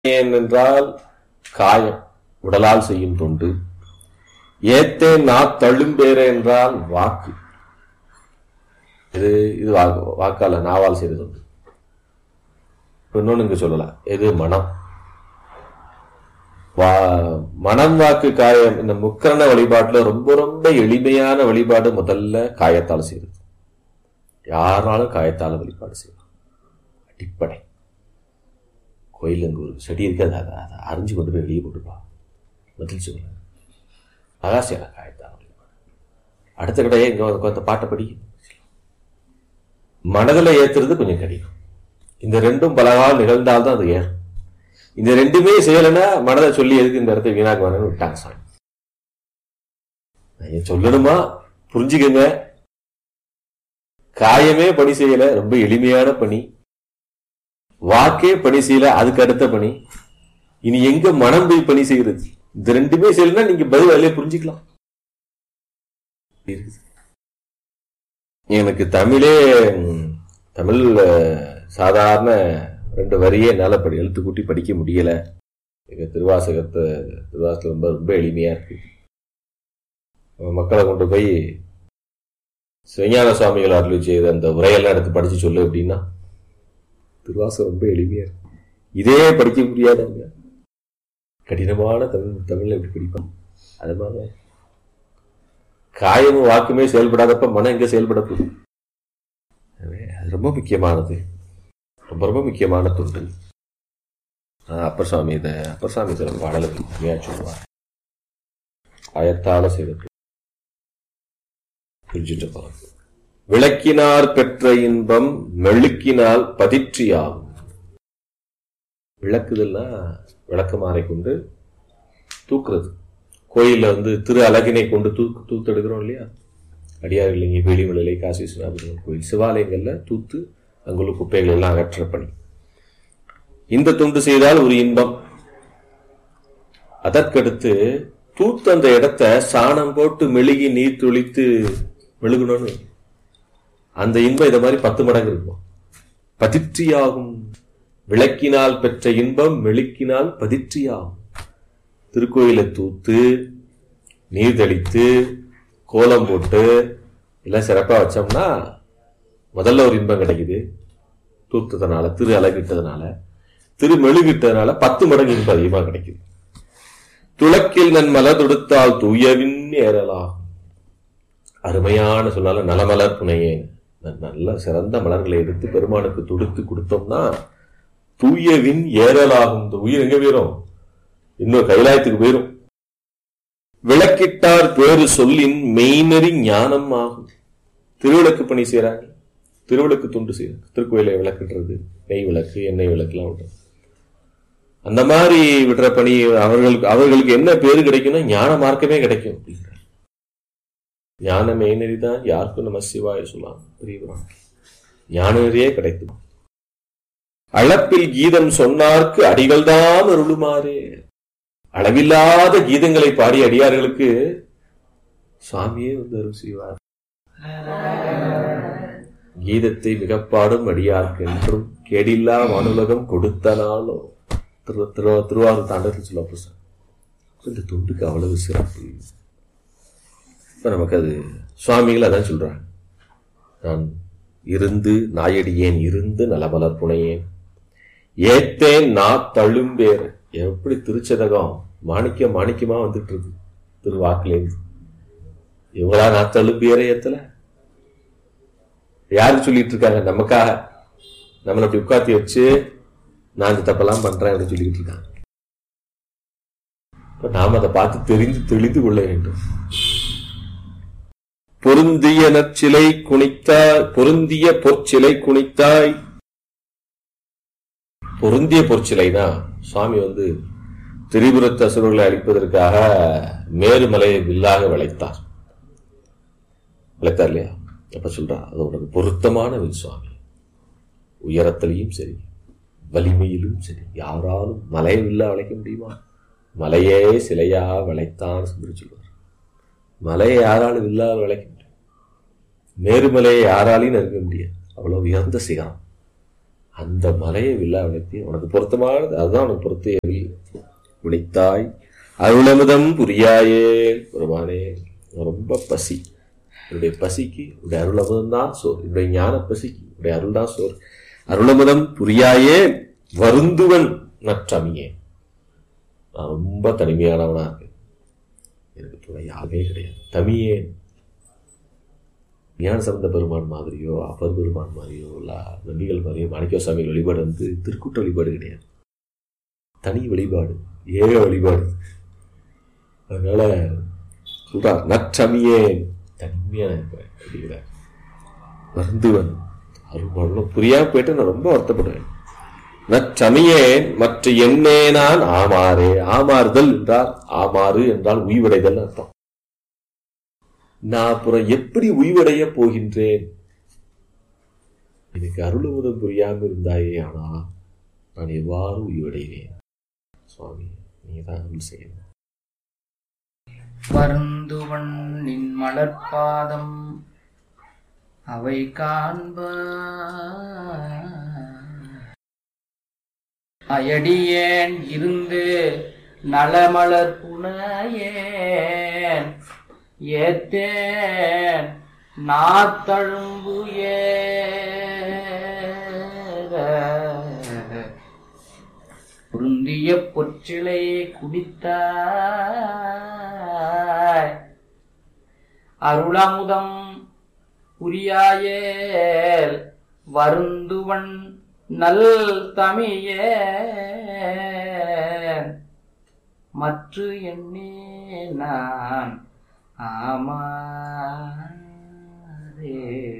ஏன் என்றால் காயம் உடலால் செய்யும் தொண்டு ஏத்தேன் நா தழும்பேற என்றால் வாக்கு இது இது வாக்கு வாக்கால நாவால் செய்த தொண்டு இன்னொன்னு இங்க சொல்லலாம் எது மனம் வா மனம் வாக்கு காயம் இந்த முக்கரண வழிபாட்டுல ரொம்ப ரொம்ப எளிமையான வழிபாடு முதல்ல காயத்தால் செய்யறது யாராலும் காயத்தால வழிபாடு செய்யலாம் அடிப்படை கோயில் அங்கே ஒரு செடி இருக்கு அதை அதை அதை அரிஞ்சு கொண்டு போய் வெளியே போட்டுப்பா பதில் சொல்ல அகாசியான காயத்தால் வழிபாடு அடுத்த கடையே இங்கே அந்த பாட்டை படி மனதில் ஏத்துறது கொஞ்சம் கடினம் இந்த ரெண்டும் பலகால் நிகழ்ந்தால்தான் அது ஏறும் இந்த ரெண்டுமே செய்யலைன்னா மனதை சொல்லி எதுக்கு இந்த இடத்த வீணாக்க வேணும்னு விட்டாங்க சாமி நான் சொல்லணுமா புரிஞ்சுக்கங்க காயமே பணி செய்யல ரொம்ப எளிமையான பணி வாக்கே பணி செய்யல அதுக்கு அடுத்த பணி இனி எங்க மனம் போய் பணி செய்யறது இந்த ரெண்டுமே செய்யலன்னா நீங்க பதில் அதிலே புரிஞ்சுக்கலாம் எனக்கு தமிழே ம், தமிழ் அஹ், சாதாரண ரெண்டு வரியே என்னால படி எழுத்து கூட்டி படிக்க முடியல எங்க திருவாசகத்தை திருவாசகம் ரொம்ப ரொம்ப எளிமையா இருக்கு மக்களை கொண்டு போய் சிவஞான சுவாமிகள் அருள் செய்த அந்த உரையெல்லாம் எடுத்து படிச்சு சொல்லு அப்படின்னா திருவாசகம் ரொம்ப எளிமையா இருக்கு இதே படிக்க முடியாதவங்க கடினமான தமிழ் தமிழ்ல எப்படி படிப்பாங்க அது மாதிரி காயமும் வாக்குமே செயல்படாதப்ப மனம் எங்க செயல்பட போகுது எனவே அது ரொம்ப முக்கியமானது ரொம்ப ரொம்ப முக்கியமான தொண்டு ஆஹ் அப்பர் சுவாமி இதை அப்பர் சுவாமி சில பாடல்கள் உண்மையா சொல்லுவார் ஆயத்தால செய்த புரிஞ்சுட்டு போறோம் விளக்கினார் பெற்ற இன்பம் மெழுக்கினால் பதிற்றியாகும் விளக்குதல்னா விளக்கமாறை கொண்டு தூக்குறது கோயில்ல வந்து திரு அழகினை கொண்டு தூக்கு தூத்து எடுக்கிறோம் இல்லையா அடியார் இல்லைங்க வெளிமலை காசி விஸ்வநாபுரம் கோயில் சிவாலயங்கள்ல தூத்து அங்குள்ள குப்பைகள் எல்லாம் அகற்ற பணி இந்த தொண்டு செய்தால் ஒரு இன்பம் அதற்கடுத்து தூத்து அந்த இடத்த சாணம் போட்டு மெழுகி நீர் துளித்து மெழுகணும்னு அந்த இன்பம் இத மாதிரி பத்து மடங்கு இருக்கும் பதிற்றியாகும் விளக்கினால் பெற்ற இன்பம் மெழுக்கினால் பதிற்றியாகும் திருக்கோயிலை தூத்து நீர் தெளித்து கோலம் போட்டு எல்லாம் சிறப்பா வச்சோம்னா முதல்ல ஒரு இன்பம் கிடைக்குது தூத்ததுனால திரு அழகிட்டதுனால திரு மெழுகிட்டதுனால பத்து மடங்கு இன்பம் அதிகமா கிடைக்குது துளக்கில் நன் மலர் தொடுத்தால் தூயவின் ஏறலாம் அருமையான சொன்னால நலமலர் புனையேன் ந- நல்ல சிறந்த மலர்களை எடுத்து பெருமானுக்கு தொடுத்து கொடுத்தோம்னா தூயவின் ஏறலாகும் இந்த உயிர் எங்க போயிரும் இன்னும் கைலாயத்துக்கு போயிரும் விளக்கிட்டார் பேரு சொல்லின் மெய்நெறி ஞானம் ஆகும் திருவிளக்கு பணி செய்றாங்க திருவிளக்கு துண்டு செய்யறாங்க திருக்கோயிலை விளக்குன்றது நெய் விளக்கு எண்ணெய் விளக்குலாம் விடுறது அந்த மாதிரி விடுற பணி அவர்களுக்கு அவர்களுக்கு என்ன பேரு கிடைக்கும்னா ஞான மார்க்கமே கிடைக்கும் அப்படிங்கிறார் ஞான மெய்நெறி தான் யாருக்கும் நம்ம சிவாய சொல்லலாம் பெரியவரான் ஞான நெறியே கிடைக்கும் அளப்பில் கீதம் சொன்னார்க்கு அடிகள்தான் அருளுமாறு அளவில்லாத கீதங்களை பாடிய அடியார்களுக்கு சுவாமியே வந்து அருள் செய்வார் கீதத்தை மிகப்பாடும் அடியார்க்கு என்றும் கேடில்லா வானுலகம் கொடுத்தனாலோ திரு திரு திருவாரூர் தாண்டத்தில் சொல்ல புருஷன் இந்த தொண்டுக்கு அவ்வளவு சிறப்பு இப்ப நமக்கு அது சுவாமிகள் அதான் சொல்றாங்க நான் இருந்து நாயடியேன் இருந்து நலமலர் புனையேன் ஏத்தேன் நா தழும்பேர் எப்படி திருச்சதகம் மாணிக்கம் மாணிக்கமா வந்துட்டு இருக்கு திருவாக்குலேருந்து இவங்களா நான் தழும்பேரே ஏத்தல யாரு சொல்லிட்டு இருக்காங்க நமக்காக நம்மளை அப்படி உட்காத்தி வச்சு நான் இந்த தப்பெல்லாம் பண்றேன் அப்படின்னு சொல்லிட்டு இருக்காங்க இப்ப நாம் அதை பார்த்து தெரிந்து தெளிந்து கொள்ள வேண்டும் பொருந்திய நற்சிலை குனித்தாய் பொருந்திய பொற்சிலை குனித்தாய் பொருந்திய பொற்சிலைனா சுவாமி வந்து திரிபுரத்து அசுரர்களை அழிப்பதற்காக மேருமலையை வில்லாக விளைத்தார் விளைத்தார் இல்லையா அப்ப சொல்றார் அது உனக்கு பொருத்தமான வில் சுவாமி உயரத்திலையும் சரி வலிமையிலும் சரி யாராலும் மலையை வில்லா விளைக்க முடியுமா மலையே சிலையா விளைத்தான் என்று சொல்வார் மலையை யாராலும் வில்லா விளைக்க முடியும் மேருமலையை யாராலையும் நெருங்க முடியாது அவ்வளவு உயர்ந்த சிகரம் அந்த மலையை வில்லா விளைத்தி உனக்கு பொருத்தமானது அதுதான் உனக்கு பொருத்திய வில் விளைத்தாய் அருளமுதம் புரியாயே பெருமானே ரொம்ப பசி என்னுடைய பசிக்கு உடைய அருளமுதம் தான் சோறு என்னுடைய ஞான பசிக்கு உடைய அருள் தான் சோறு அருளமுதம் புரியாயே வருந்துவன் நற்றமியே நான் ரொம்ப தனிமையானவனா இருக்கேன் எனக்கு துணை யாருமே கிடையாது தமியேன் ஞான சம்பந்த பெருமான் மாதிரியோ அப்பர் பெருமான் மாதிரியோ இல்ல நம்பிகள் மாதிரியோ மாணிக்க சுவாமி வழிபாடு வந்து திருக்கூட்ட வழிபாடு கிடையாது தனி வழிபாடு ஏக வழிபாடு அதனால சொல்றார் நற்றமியேன் தனிமையான இருப்பேன் அப்படிங்கிறார் வருந்துவன் அருள் புரியாம போயிட்டு நான் ரொம்ப வருத்தப்படுவேன் நற்றமியேன் மற்ற எண்ணே நான் ஆமாறே ஆமாறுதல் என்றால் ஆமாறு என்றால் உய்வடைதல் அர்த்தம் நான் அப்புறம் எப்படி உய்வடைய போகின்றேன் எனக்கு அருளுமுதம் புரியாம இருந்தாயே ஆனா நான் எவ்வாறு உய்வடைவேன் சுவாமி நீங்க தான் அருள் செய்யணும் வருந்துவன் நின் மலர்பாதம் அவை காண்ப அயடியேன் இருந்து நலமலர் புனையேன் ஏத்தேன் நாத்தழும்பு ஏற பொருந்திய பொற்றிலை குடித்தாய் அருளமுதம் புரியாயேல் வருந்துவன் நல் தமியே மற்ற எண்ணே நான் ஆமாரே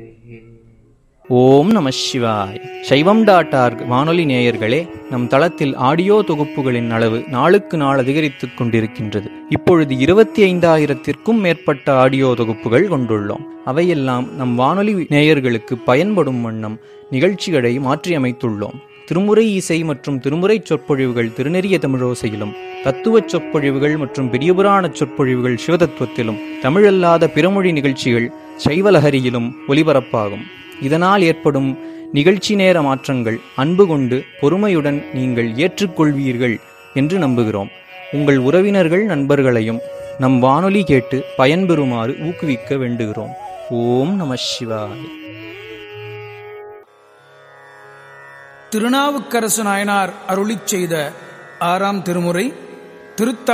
ஓம் நம சிவாய் சைவம் டாட் ஆர்க் வானொலி நேயர்களே நம் தளத்தில் ஆடியோ தொகுப்புகளின் அளவு நாளுக்கு நாள் அதிகரித்துக் கொண்டிருக்கின்றது இப்பொழுது இருபத்தி ஐந்தாயிரத்திற்கும் மேற்பட்ட ஆடியோ தொகுப்புகள் கொண்டுள்ளோம் அவையெல்லாம் நம் வானொலி நேயர்களுக்கு பயன்படும் வண்ணம் நிகழ்ச்சிகளை மாற்றியமைத்துள்ளோம் திருமுறை இசை மற்றும் திருமுறை சொற்பொழிவுகள் திருநெறிய தமிழோசையிலும் தத்துவச் சொற்பொழிவுகள் மற்றும் பெரியபுராண சொற்பொழிவுகள் சிவதத்துவத்திலும் தமிழல்லாத பிறமொழி நிகழ்ச்சிகள் சைவலஹரியிலும் ஒலிபரப்பாகும் இதனால் ஏற்படும் நிகழ்ச்சி நேர மாற்றங்கள் அன்பு கொண்டு பொறுமையுடன் நீங்கள் ஏற்றுக்கொள்வீர்கள் என்று நம்புகிறோம் உங்கள் உறவினர்கள் நண்பர்களையும் நம் வானொலி கேட்டு பயன்பெறுமாறு ஊக்குவிக்க வேண்டுகிறோம் ஓம் நம சிவாய் திருநாவுக்கரசு நாயனார் அருளிச் செய்த ஆறாம் திருமுறை திருத்த